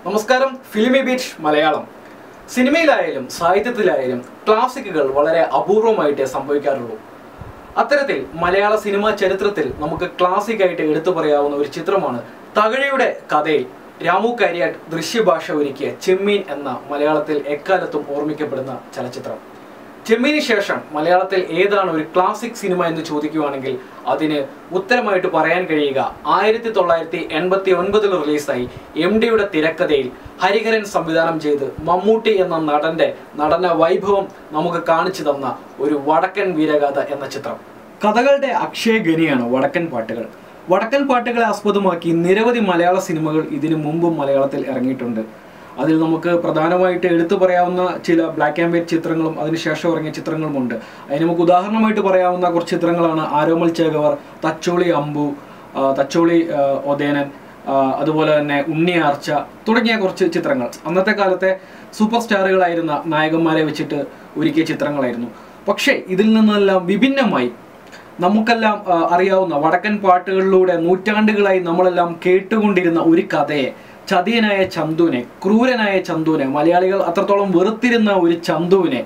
നമസ്കാരം Filmibeat Malayalam സിനിമയിലായാലും സാഹിത്യത്തിലായാലും ക്ലാസിക്കുകൾ വളരെ അപൂർവമായിട്ടേ സംഭവിക്കാറുള്ളൂ അത്തരത്തിൽ മലയാള സിനിമാ ചരിത്രത്തിൽ നമുക്ക് ക്ലാസിക് ആയിട്ട് എടുത്തു പറയാവുന്ന ഒരു ചിത്രമാണ് തകഴിയുടെ കഥയിൽ രാമു കാര്യാട്ട് ദൃശ്യഭാഷ ഒരുക്കിയ ചെമ്മീൻ എന്ന മലയാളത്തിൽ എക്കാലത്തും ഓർമ്മിക്കപ്പെടുന്ന ചലച്ചിത്രം ചെമ്മീന് ശേഷം മലയാളത്തിൽ ഏതാണ് ഒരു ക്ലാസിക് സിനിമ എന്ന് ചോദിക്കുകയാണെങ്കിൽ അതിന് ഉത്തരമായിട്ട് പറയാൻ കഴിയുക ആയിരത്തി തൊള്ളായിരത്തി എൺപത്തി ഒൻപതിൽ റിലീസായി എം ഡിയുടെ തിരക്കഥയിൽ ഹരിഹരൻ സംവിധാനം ചെയ്ത് മമ്മൂട്ടി എന്ന നടന്റെ നടന വൈഭവം നമുക്ക് കാണിച്ചു തന്ന ഒരു വടക്കൻ വീരഗാഥ എന്ന ചിത്രം കഥകളുടെ അക്ഷയഗനിയാണ് വടക്കൻ പാട്ടുകൾ വടക്കൻ പാട്ടുകളെ ആസ്പദമാക്കി നിരവധി മലയാള സിനിമകൾ ഇതിനു മുമ്പും മലയാളത്തിൽ ഇറങ്ങിയിട്ടുണ്ട് അതിൽ നമുക്ക് പ്രധാനമായിട്ട് എടുത്തു പറയാവുന്ന ചില ബ്ലാക്ക് ആൻഡ് വൈറ്റ് ചിത്രങ്ങളും അതിനുശേഷം ഇറങ്ങിയ ചിത്രങ്ങളുമുണ്ട് അതിന് നമുക്ക് ഉദാഹരണമായിട്ട് പറയാവുന്ന കുറച്ച് ചിത്രങ്ങളാണ് ആരോമൽ ചേകവർ തച്ചോളി അമ്പു ആ, തച്ചോളി ആ, ഒതേനൻ ആ, അതുപോലെ തന്നെ ഉണ്ണിയാർച്ച തുടങ്ങിയ കുറച്ച് ചിത്രങ്ങൾ അന്നത്തെ കാലത്തെ സൂപ്പർ സ്റ്റാറുകളായിരുന്ന നായകന്മാരെ വെച്ചിട്ട് ഒരുക്കിയ ചിത്രങ്ങളായിരുന്നു പക്ഷേ ഇതിൽ നിന്നെല്ലാം വിഭിന്നമായി നമുക്കെല്ലാം ആ, അറിയാവുന്ന വടക്കൻ പാട്ടുകളിലൂടെ നൂറ്റാണ്ടുകളായി നമ്മളെല്ലാം കേട്ടുകൊണ്ടിരുന്ന ഒരു കഥയെ ചതിയനായ ചന്തുവിനെ ക്രൂരനായ ചന്തുവിനെ മലയാളികൾ അത്രത്തോളം വെറുത്തിരുന്ന ഒരു ചന്തുവിനെ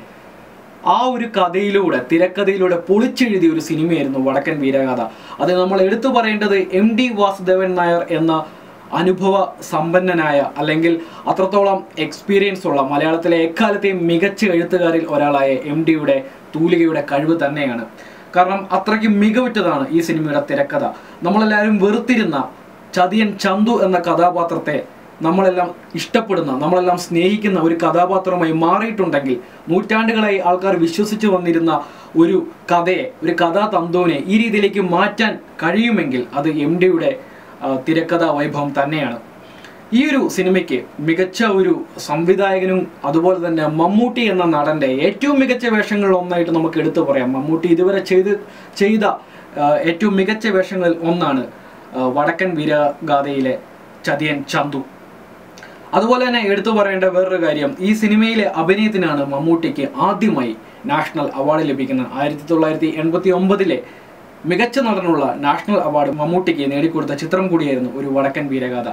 ആ ഒരു കഥയിലൂടെ തിരക്കഥയിലൂടെ പൊളിച്ചെഴുതിയ ഒരു സിനിമയായിരുന്നു വടക്കൻ വീരഗാഥ അത് നമ്മൾ എടുത്തു പറയേണ്ടത് എം ഡി വാസുദേവൻ നായർ എന്ന അനുഭവ സമ്പന്നനായ അല്ലെങ്കിൽ അത്രത്തോളം എക്സ്പീരിയൻസ് ഉള്ള മലയാളത്തിലെ എക്കാലത്തെയും മികച്ച എഴുത്തുകാരിൽ ഒരാളായ എം ഡിയുടെ തൂലികയുടെ കഴിവ് തന്നെയാണ് കാരണം അത്രയ്ക്ക് മികവുറ്റതാണ് ഈ സിനിമയുടെ തിരക്കഥ നമ്മളെല്ലാവരും വെറുത്തിരുന്ന ചതിയൻ ചന്തു എന്ന കഥാപാത്രത്തെ നമ്മളെല്ലാം ഇഷ്ടപ്പെടുന്ന നമ്മളെല്ലാം സ്നേഹിക്കുന്ന ഒരു കഥാപാത്രമായി മാറിയിട്ടുണ്ടെങ്കിൽ നൂറ്റാണ്ടുകളായി ആൾക്കാർ വിശ്വസിച്ചു വന്നിരുന്ന ഒരു കഥയെ ഒരു കഥാതന്തുവിനെ ഈ രീതിയിലേക്ക് മാറ്റാൻ കഴിയുമെങ്കിൽ അത് എം ഡിയുടെ തിരക്കഥാ വൈഭവം തന്നെയാണ് ഈ ഒരു സിനിമയ്ക്ക് മികച്ച ഒരു സംവിധായകനും അതുപോലെ തന്നെ മമ്മൂട്ടി എന്ന നടന്റെ ഏറ്റവും മികച്ച വേഷങ്ങളിൽ ഒന്നായിട്ട് നമുക്ക് എടുത്തു പറയാം മമ്മൂട്ടി ഇതുവരെ ചെയ്ത് ചെയ്ത ആ, ഏറ്റവും മികച്ച വേഷങ്ങളിൽ ഒന്നാണ് ആ, വടക്കൻ വീരഗാഥയിലെ ചതിയൻ ചന്തു അതുപോലെ തന്നെ എടുത്തു പറയേണ്ട വേറൊരു കാര്യം ഈ സിനിമയിലെ അഭിനയത്തിനാണ് മമ്മൂട്ടിക്ക് ആദ്യമായി നാഷണൽ അവാർഡ് ലഭിക്കുന്നത് ആയിരത്തി തൊള്ളായിരത്തി എൺപത്തി ഒമ്പതിലെ മികച്ച നടനുള്ള നാഷണൽ അവാർഡ് മമ്മൂട്ടിക്ക് നേടിക്കൊടുത്ത ചിത്രം കൂടിയായിരുന്നു ഒരു വടക്കൻ വീരഗാഥ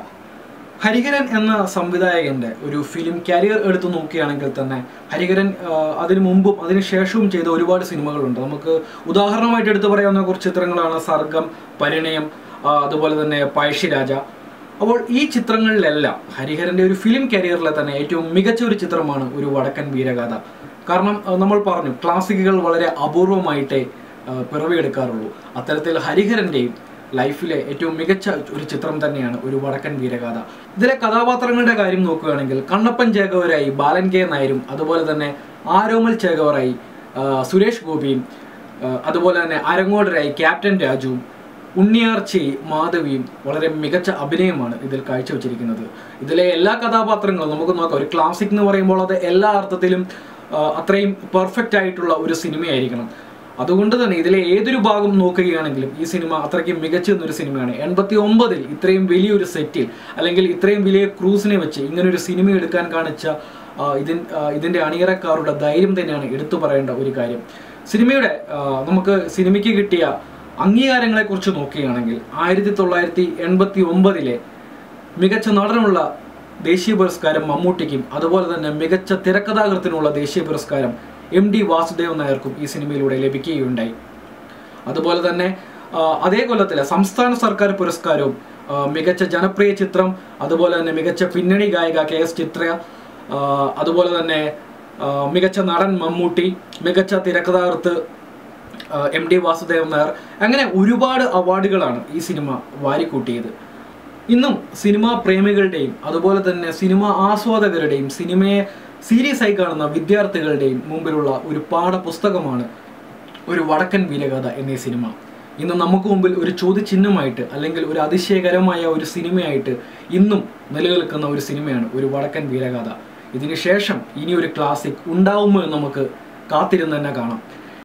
ഹരിഹരൻ എന്ന സംവിധായകന്റെ ഒരു ഫിലിം കരിയർ എടുത്തു നോക്കുകയാണെങ്കിൽ തന്നെ ഹരിഹരൻ ആ, അതിനു മുമ്പും അതിനു ശേഷവും ചെയ്ത ഒരുപാട് സിനിമകളുണ്ട് നമുക്ക് ഉദാഹരണമായിട്ട് എടുത്തു പറയാവുന്ന കുറച്ച് ചിത്രങ്ങളാണ് സർഗം പരിണയം ആ, അതുപോലെ തന്നെ പഴശ്ശിരാജ അപ്പോൾ ഈ ചിത്രങ്ങളിലെല്ലാം ഹരിഹരന്റെ ഒരു ഫിലിം കരിയറിലെ തന്നെ ഏറ്റവും മികച്ച ഒരു ചിത്രമാണ് ഒരു വടക്കൻ വീരഗാഥ കാരണം ആ, നമ്മൾ പറഞ്ഞു ക്ലാസിക്കുകൾ വളരെ അപൂർവമായിട്ടേ ആ, പിറവിയെടുക്കാറുള്ളൂ അത്തരത്തിൽ ഹരിഹരന്റെയും ലൈഫിലെ ഏറ്റവും മികച്ച ഒരു ചിത്രം തന്നെയാണ് ഒരു വടക്കൻ വീരഗാഥ ഇതിലെ കഥാപാത്രങ്ങളുടെ കാര്യം നോക്കുകയാണെങ്കിൽ കണ്ണപ്പൻ ചേകവരായി ബാലൻ കെ നായരും അതുപോലെ തന്നെ ആരോമൽ ചേകവറായി ആ, സുരേഷ് ഗോപിയും ആ, അതുപോലെ തന്നെ അരങ്ങോടരായി ക്യാപ്റ്റൻ രാജുവും ഉണ്ണിയാർച്ചി മാധവിയും വളരെ മികച്ച അഭിനയമാണ് ഇതിൽ കാഴ്ചവെച്ചിരിക്കുന്നത് ഇതിലെ എല്ലാ കഥാപാത്രങ്ങളും നമുക്ക് നോക്കാം ഒരു ക്ലാസിക് എന്ന് പറയുമ്പോൾ അത് എല്ലാ അർത്ഥത്തിലും ആ, അത്രയും പെർഫെക്റ്റ് ആയിട്ടുള്ള ഒരു സിനിമയായിരിക്കണം അതുകൊണ്ട് തന്നെ ഇതിലെ ഏതൊരു ഭാഗം നോക്കുകയാണെങ്കിലും ഈ സിനിമ അത്രയ്ക്ക് മികച്ച ഒരു സിനിമയാണ് എൺപത്തി ഒമ്പതിൽ ഇത്രയും വലിയൊരു സെറ്റിൽ അല്ലെങ്കിൽ ഇത്രയും വലിയ ക്രൂസിനെ വെച്ച് ഇങ്ങനെ ഒരു സിനിമ എടുക്കാൻ കാണിച്ച ആ, ഇതിൻ ആ, ഇതിന്റെ അണിയറക്കാരുടെ ധൈര്യം തന്നെയാണ് എടുത്തു പറയേണ്ട ഒരു കാര്യം സിനിമയുടെ ആ, നമുക്ക് സിനിമയ്ക്ക് കിട്ടിയ അംഗീകാരങ്ങളെ കുറിച്ച് നോക്കുകയാണെങ്കിൽ ആയിരത്തി തൊള്ളായിരത്തി എൺപത്തി ഒമ്പതിലെ മികച്ച നടനുള്ള ദേശീയ പുരസ്കാരം മമ്മൂട്ടിക്കും അതുപോലെ തന്നെ മികച്ച തിരക്കഥാകൃത്തിനുള്ള ദേശീയ പുരസ്കാരം എം ഡി വാസുദേവൻ നായർക്കും ഈ സിനിമയിലൂടെ ലഭിക്കുകയുണ്ടായി അതുപോലെ തന്നെ ആ, അതേ കൊല്ലത്തിലെ സംസ്ഥാന സർക്കാർ പുരസ്കാരവും ആ, മികച്ച ജനപ്രിയ ചിത്രം അതുപോലെ തന്നെ മികച്ച പിന്നണി ഗായിക കെ എസ് ചിത്ര ആ, അതുപോലെ തന്നെ ആ, മികച്ച നടൻ മമ്മൂട്ടി മികച്ച തിരക്കഥാകൃത്ത് എം ഡി വാസുദേവൻ നായർ അങ്ങനെ ഒരുപാട് അവാർഡുകളാണ് ഈ സിനിമ വാരിക്കൂട്ടിയത് ഇന്നും സിനിമാ പ്രേമികളുടെയും അതുപോലെ തന്നെ സിനിമ ആസ്വാദകരുടെയും സിനിമയെ സീരിയസ് ആയി കാണുന്ന വിദ്യാർത്ഥികളുടെയും മുമ്പിലുള്ള ഒരു പാഠപുസ്തകമാണ് ഒരു വടക്കൻ വീരഗാഥ എന്നീ സിനിമ ഇന്ന് നമുക്ക് മുമ്പിൽ ഒരു ചോദ്യചിഹ്നമായിട്ട് അല്ലെങ്കിൽ ഒരു അതിശയകരമായ ഒരു സിനിമയായിട്ട് ഇന്നും നിലനിൽക്കുന്ന ഒരു സിനിമയാണ് ഒരു വടക്കൻ വീരഗാഥ ഇതിന് ശേഷം ഇനി ഒരു ക്ലാസിക് ഉണ്ടാവുമോ എന്ന് നമുക്ക് കാത്തിരുന്ന് തന്നെ കാണാം